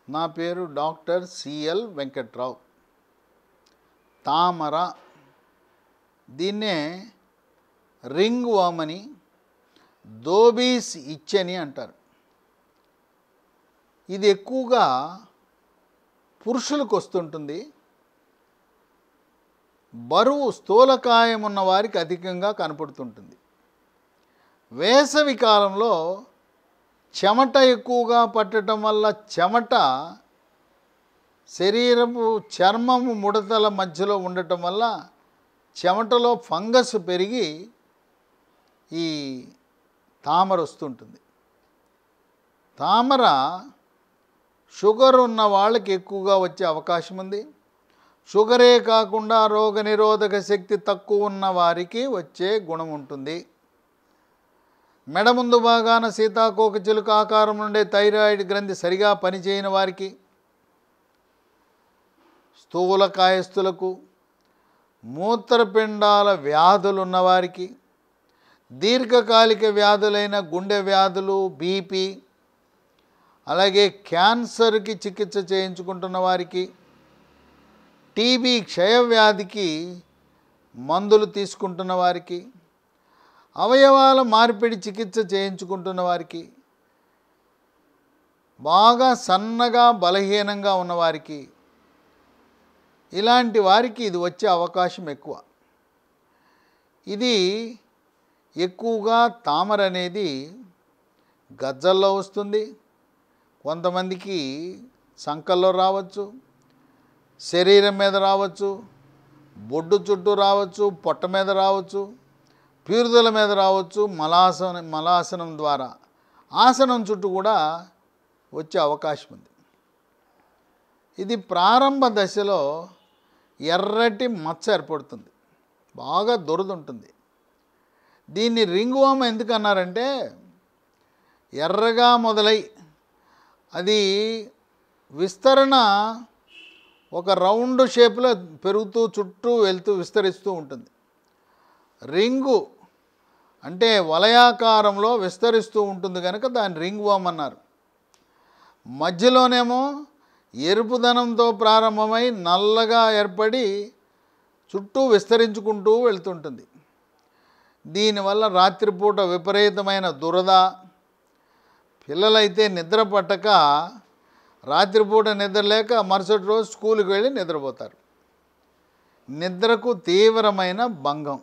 నా పేరు doctor CL Venkatrao తామర దీన్నే రింగ్ వామ్ అని దోబీస్ ఇచ్చని అంటారు ఇది ఎక్కువగా పురుషులకు వస్తుంటుంది బరువు స్థూలకాయం ఉన్న వారికి అధికంగా కనపడుతుంటుంది వేసవి కాలంలో చెమట ఎక్కువగా పట్టడం వల్ల చెమట శరీరపు చర్మము ముడతల మధ్యలో ఉండటం వల్ల చెమటలో ఫంగస్ పెరిగి ఈ తామర వస్తుంటుంది తామర షుగర్ ఉన్న వాళ్ళకి ఎక్కువగా వచ్చే అవకాశం ఉంది షుగరే కాకుండా రోగనిరోధక శక్తి తక్కువ ఉన్న వారికి వచ్చే గుణం ఉంటుంది మెడ ముందు భాగాన సీతాకోక చిలుక ఆకారం నుండే థైరాయిడ్ గ్రంథి సరిగా పనిచేయని వారికి స్థూల కాయస్థులకు మూత్రపిండాల వ్యాధులు ఉన్నవారికి దీర్ఘకాలిక వ్యాధులైన గుండె వ్యాధులు బీపీ అలాగే క్యాన్సర్కి చికిత్స చేయించుకుంటున్న వారికి టీబీ క్షయవ్యాధికి మందులు తీసుకుంటున్న వారికి అవయవాల మార్పిడి చికిత్స చేయించుకుంటున్న వారికి బాగా సన్నగా బలహీనంగా ఉన్నవారికి ఇలాంటి వారికి ఇది వచ్చే అవకాశం ఎక్కువ ఇది ఎక్కువగా తామర అనేది గజ్జల్లో వస్తుంది కొంతమందికి సంకల్లో రావచ్చు శరీరం మీద రావచ్చు బొడ్డు చుట్టూ రావచ్చు పొట్ట మీద రావచ్చు పీరుదల మీద రావచ్చు మలాసనం మలాసనం ద్వారా ఆసనం చుట్టూ కూడా వచ్చే అవకాశం ఉంది ఇది ప్రారంభ దశలో ఎర్రటి మచ్చ ఏర్పడుతుంది బాగా దురదుంటుంది దీన్ని రింగ్ వామ్ ఎందుకు అన్నారంటే ఎర్రగా మొదలై అది విస్తరణ ఒక రౌండ్ షేప్లో పెరుగుతూ చుట్టూ వెళ్తూ విస్తరిస్తూ ఉంటుంది రింగు అంటే వలయాకారంలో విస్తరిస్తూ ఉంటుంది కనుక దాన్ని రింగ్ వామ్ అన్నారు మధ్యలోనేమో ఎరుపుదనంతో ప్రారంభమై నల్లగా ఏర్పడి చుట్టూ విస్తరించుకుంటూ వెళ్తుంటుంది దీనివల్ల రాత్రిపూట విపరీతమైన దురద పిల్లలైతే నిద్ర పట్టక రాత్రిపూట నిద్ర లేక మరుసటి రోజు స్కూల్కి వెళ్ళి నిద్రపోతారు నిద్రకు తీవ్రమైన భంగం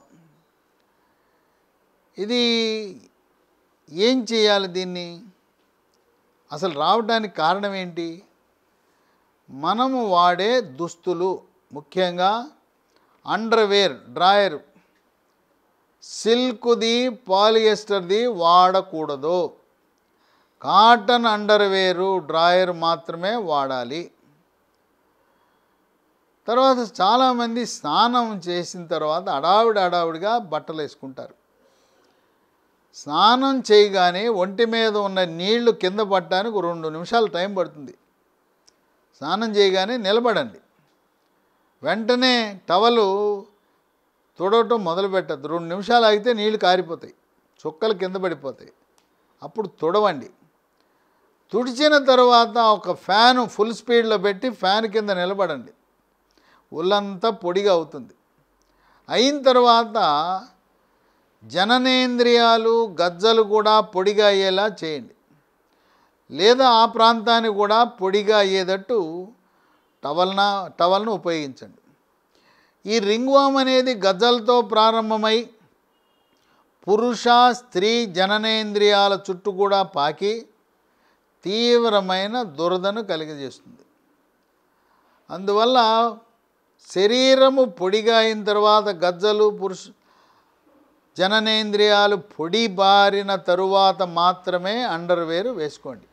ఇది ఏం చేయాలి దీన్ని అసలు రావడానికి కారణం ఏంటి మనము వాడే దుస్తులు ముఖ్యంగా అండర్వేర్ డ్రాయర్ సిల్క్ది పాలియస్టర్ది వాడకూడదు కాటన్ అండర్వేరు డ్రాయర్ మాత్రమే వాడాలి తర్వాత చాలామంది స్నానం చేసిన తర్వాత అడావిడి అడావిడిగా బట్టలు వేసుకుంటారు స్నానం చేయగానే ఒంటి మీద ఉన్న నీళ్లు కింద పట్టడానికి రెండు నిమిషాలు టైం పడుతుంది స్నానం చేయగానే నిలబడండి వెంటనే టవలు తుడవటం మొదలు పెట్టద్దు రెండు నిమిషాలు ఆగితే నీళ్లు కారిపోతాయి చుక్కలు కింద పడిపోతాయి అప్పుడు తుడవండి తుడిచిన తర్వాత ఒక ఫ్యాను ఫుల్ స్పీడ్లో పెట్టి ఫ్యాన్ కింద నిలబడండి ఒళ్ళంతా పొడిగా అవుతుంది అయిన తర్వాత జననేంద్రియాలు గజ్జలు కూడా పొడిగా అయ్యేలా చేయండి లేదా ఆ ప్రాంతాన్ని కూడా పొడిగా అయ్యేటట్టు టవల్న టవల్ను ఉపయోగించండి ఈ రింగ్ వామ్ అనేది గజ్జలతో ప్రారంభమై పురుష స్త్రీ జననేంద్రియాల చుట్టూ కూడా పాకి తీవ్రమైన దురదను కలిగజేస్తుంది అందువల్ల శరీరము పొడిగా అయిన తర్వాత గజ్జలు పురుష జననేంద్రియాలు పొడి బారిన తరువాత మాత్రమే అండర్వేర్ వేసుకోండి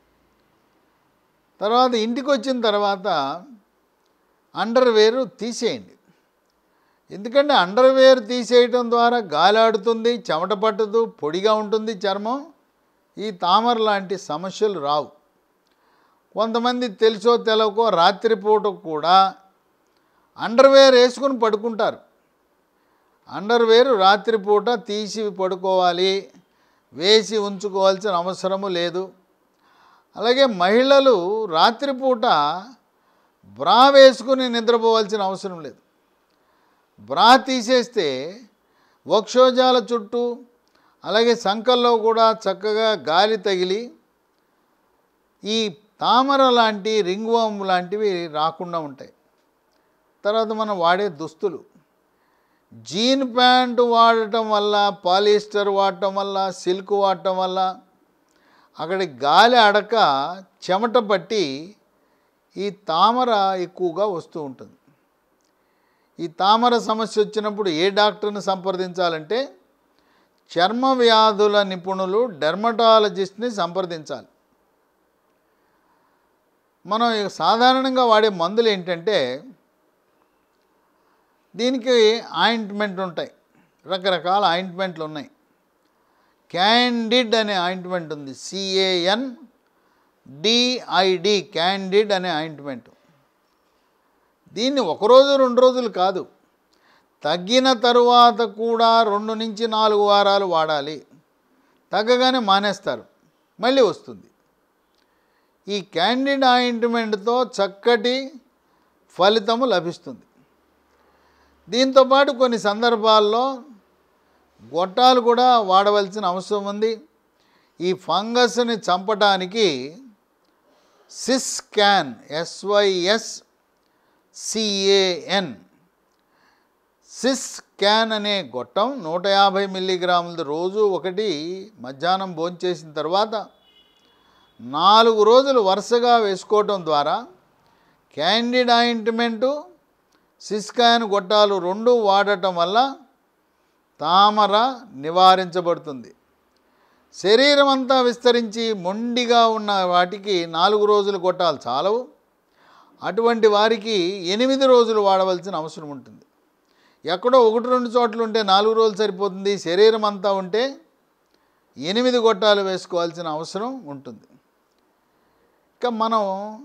తర్వాత ఇంటికి వచ్చిన తర్వాత అండర్వేర్ తీసేయండి ఎందుకంటే అండర్వేర్ తీసేయటం ద్వారా గాలాడుతుంది చెమట పట్టదు పొడిగా ఉంటుంది చర్మం ఈ తామర లాంటి సమస్యలు రావు కొంతమంది తెలుసో తెలవకో రాత్రిపూట కూడా అండర్వేర్ వేసుకుని పడుకుంటారు అండర్వేర్ రాత్రిపూట తీసి పడుకోవాలి వేసి ఉంచుకోవాల్సిన అవసరము లేదు అలాగే మహిళలు రాత్రిపూట బ్రా వేసుకుని నిద్రపోవాల్సిన అవసరం లేదు బ్రా తీసేస్తే వక్షోజాల చుట్టూ అలాగే సంకల్లో కూడా చక్కగా గాలి తగిలి ఈ తామర లాంటి రింగ్వామ్ లాంటివి రాకుండా ఉంటాయి తర్వాత మనం వాడే దుస్తులు జీన్ ప్యాంటు వాడటం వల్ల పాలిస్టర్ వాడటం వల్ల సిల్క్ వాడటం వల్ల అక్కడి గాలి అడక చెమట పట్టి ఈ తామర ఎక్కువగా వస్తూ ఉంటుంది ఈ తామర సమస్య వచ్చినప్పుడు ఏ డాక్టర్ని సంప్రదించాలంటే చర్మ వ్యాధుల నిపుణులు డెర్మటాలజిస్ట్ని సంప్రదించాలి మనం ఇక సాధారణంగా వాడే మందులు ఏంటంటే దీనికి ఆయింట్మెంట్ ఉంటాయి రకరకాల ఆయింట్మెంట్లు ఉన్నాయి క్యాండిడ్ అనే ఆయింట్మెంట్ ఉంది సిఏఎన్ డిఐడి క్యాండిడ్ అనే ఆయింట్మెంట్ దీన్ని ఒకరోజు రెండు రోజులు కాదు తగ్గిన తరువాత కూడా రెండు నుంచి నాలుగు వారాలు వాడాలి తగ్గగానే మానేస్తారు మళ్ళీ వస్తుంది ఈ క్యాండిడ్ ఆయింట్మెంట్తో చక్కటి ఫలితము లభిస్తుంది దీంతోపాటు కొన్ని సందర్భాల్లో గొట్టాలు కూడా వాడవలసిన అవసరం ఉంది ఈ ఫంగస్ని చంపడానికి Syscan SYS CAN Syscan అనే గొట్టం నూట యాభై మిల్లీగ్రాములది రోజు ఒకటి మధ్యాహ్నం భోంచేసిన తర్వాత నాలుగు రోజులు వరుసగా వేసుకోవటం ద్వారా క్యాండిడ్ ఆయింట్మెంటు సిస్కాన్ గొట్టాలు రెండు వాడటం వల్ల తామర నివారించబడుతుంది శరీరం అంతా విస్తరించి మొండిగా ఉన్న వాటికి నాలుగు రోజులు గొట్టాలు చాలవు అటువంటి వారికి ఎనిమిది రోజులు వాడవలసిన అవసరం ఉంటుంది ఎక్కడో ఒకటి రెండు చోట్ల ఉంటే నాలుగు రోజులు సరిపోతుంది శరీరం అంతా ఉంటే ఎనిమిది గొట్టాలు వేసుకోవాల్సిన అవసరం ఉంటుంది ఇక మనం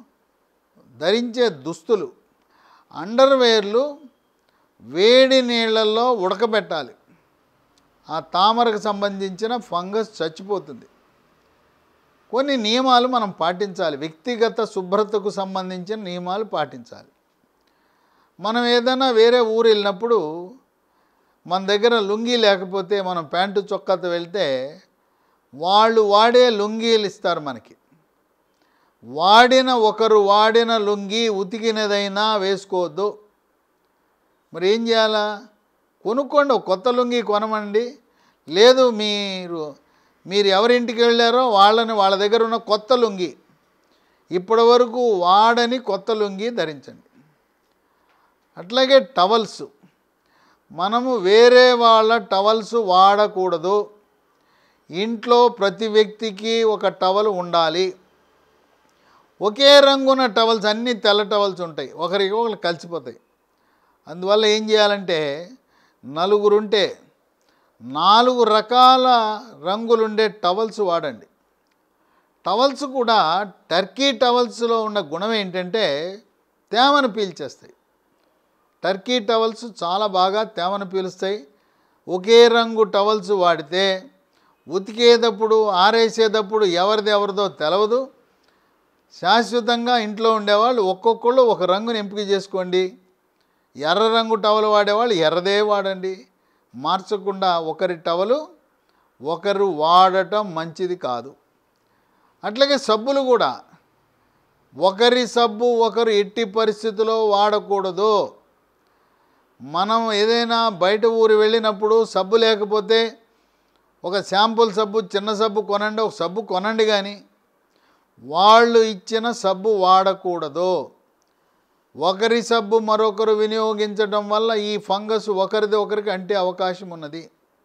ధరించే దుస్తులు అండర్వేర్లు వేడి నీళ్ళల్లో ఉడకబెట్టాలి ఆ తామరకు సంబంధించిన ఫంగస్ చచ్చిపోతుంది కొన్ని నియమాలు మనం పాటించాలి వ్యక్తిగత శుభ్రతకు సంబంధించిన నియమాలు పాటించాలి మనం ఏదైనా వేరే ఊరు వెళ్ళినప్పుడు మన దగ్గర లుంగీ లేకపోతే మనం ప్యాంటు చొక్కాతో వెళ్తే వాళ్ళు వాడే లుంగీలు ఇస్తారు మనకి వాడిన ఒకరు వాడిన లుంగి ఉతికినదైనా వేసుకోవద్దు మరి ఏం చేయాలా కొనుక్కోండి ఒక కొత్త లుంగి కొనమండి లేదు మీరు మీరు ఎవరింటికి వెళ్ళారో వాళ్ళని వాళ్ళ దగ్గర ఉన్న కొత్త లుంగి ఇప్పటి వరకు వాడని కొత్త లుంగి ధరించండి అట్లాగే టవల్స్ మనము వేరే వాళ్ళ టవల్స్ వాడకూడదు ఇంట్లో ప్రతి వ్యక్తికి ఒక టవల్ ఉండాలి ఒకే రంగున్న టవల్స్ అన్నీ తెల్ల టవల్స్ ఉంటాయి ఒకరికి ఒకరు కలిసిపోతాయి అందువల్ల ఏం చేయాలంటే నలుగురుంటే నాలుగు రకాల రంగులుండే టవల్స్ వాడండి టవల్స్ కూడా టర్కీ టవల్స్లో ఉన్న గుణం ఏంటంటే తేమను పీల్చేస్తాయి టర్కీ టవల్స్ చాలా బాగా తేమను పీలుస్తాయి ఒకే రంగు టవల్స్ వాడితే ఉతికేటప్పుడు ఆరేసేటప్పుడు ఎవరిది ఎవరిదో తెలవదు శాశ్వతంగా ఇంట్లో ఉండేవాళ్ళు ఒక్కొక్కళ్ళు ఒక రంగుని ఎంపిక చేసుకోండి ఎర్ర రంగు టవల్ వాడేవాళ్ళు ఎర్రదే వాడండి మార్చకుండా ఒకరి టవలు ఒకరు వాడటం మంచిది కాదు అట్లాగే సబ్బులు కూడా ఒకరి సబ్బు ఒకరు ఎట్టి పరిస్థితిలో వాడకూడదు మనం ఏదైనా బయట ఊరు వెళ్ళినప్పుడు సబ్బు లేకపోతే ఒక శాంపుల్ సబ్బు చిన్న సబ్బు కొనండి ఒక సబ్బు కొనండి కానీ వాళ్ళు ఇచ్చిన సబ్బు వాడకూడదు ఒకరి సబ్బు మరొకరు వినియోగించడం వల్ల ఈ ఫంగస్ ఒకరిది ఒకరికి అంటే అవకాశం ఉన్నది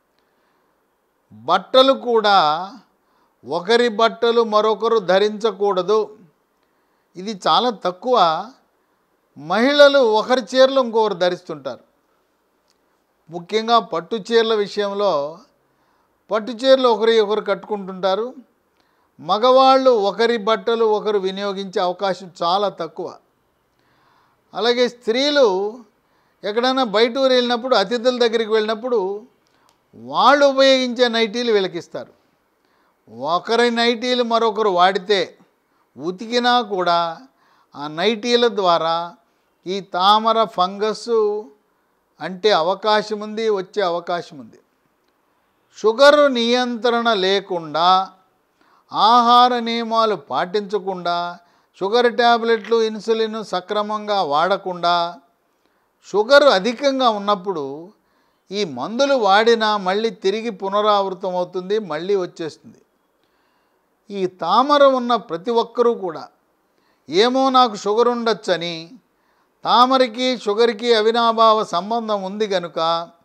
బట్టలు కూడా ఒకరి బట్టలు మరొకరు ధరించకూడదు ఇది చాలా తక్కువ మహిళలు ఒకరి చీరలు ఇంకొకరు ధరిస్తుంటారు ముఖ్యంగా పట్టు చీరల విషయంలో పట్టు చీరలు ఒకరి ఒకరు కట్టుకుంటుంటారు మగవాళ్ళు ఒకరి బట్టలు ఒకరు వినియోగించే అవకాశం చాలా తక్కువ అలాగే స్త్రీలు ఎక్కడైనా బయట ఊరు వెళ్ళినప్పుడు అతిథుల దగ్గరికి వెళ్ళినప్పుడు వాళ్ళు ఉపయోగించే నైటీలు వీళ్ళకిస్తారు ఒకరి నైటీలు మరొకరు వాడితే ఉతికినా కూడా ఆ నైటీల ద్వారా ఈ తామర ఫంగస్ అంటే అవకాశం ఉంది వచ్చే అవకాశం ఉంది షుగర్ నియంత్రణ లేకుండా ఆహార నియమాలు పాటించకుండా షుగర్ ట్యాబ్లెట్లు ఇన్సులిన్ సక్రమంగా వాడకుండా షుగర్ అధికంగా ఉన్నప్పుడు ఈ మందులు వాడినా మళ్ళీ తిరిగి పునరావృతం అవుతుంది మళ్ళీ వచ్చేస్తుంది ఈ తామర ఉన్న ప్రతి ఒక్కరూ కూడా ఏమో నాకు షుగర్ ఉండొచ్చని తామరకి షుగర్కి అవినాభావ సంబంధం ఉంది కనుక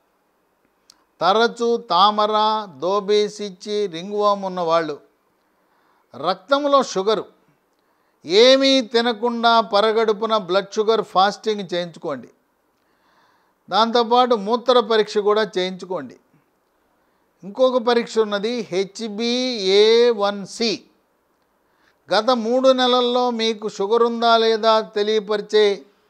తరచు తామర దోబి సిచ్చి రింగ్వామ్ ఉన్నవాళ్ళు రక్తంలో షుగరు ఏమీ తినకుండా పరగడుపున బ్లడ్ షుగర్ ఫాస్టింగ్ చేయించుకోండి దాంతోపాటు మూత్ర పరీక్ష కూడా చేయించుకోండి ఇంకొక పరీక్ష ఉన్నది హెచ్బిఏ వన్ సి గత మూడు నెలల్లో మీకు షుగర్ ఉందా లేదా తెలియపరిచే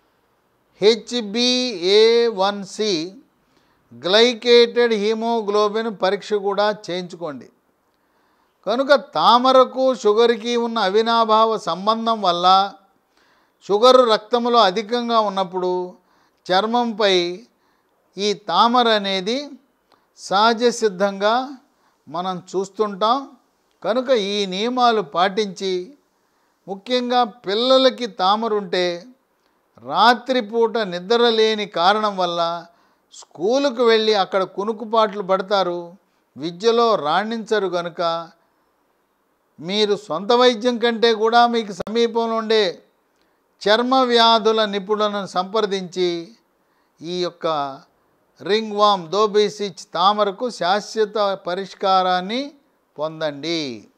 HBA one C glycated haemoglobin పరీక్ష కూడా చేయించుకోండి కనుక తామరకు షుగర్కి ఉన్న అవినాభావ సంబంధం వల్ల షుగరు రక్తంలో అధికంగా ఉన్నప్పుడు చర్మంపై ఈ తామర అనేది సహజ సిద్ధంగా మనం చూస్తుంటాం కనుక ఈ నియమాలు పాటించి ముఖ్యంగా పిల్లలకి తామర ఉంటే రాత్రిపూట నిద్ర లేని కారణం వల్ల స్కూలుకు వెళ్ళి అక్కడ కునుకుపాట్లు పడతారు విద్యలో రాణించరు కనుక మీరు సొంత వైద్యం కంటే కూడా మీకు సమీపంలో ఉండే చర్మ వ్యాధుల నిపుణులను సంప్రదించి ఈ యొక్క రింగ్ వామ్ దోబీసిచ్ తామరకు శాశ్వత పరిష్కారాన్ని పొందండి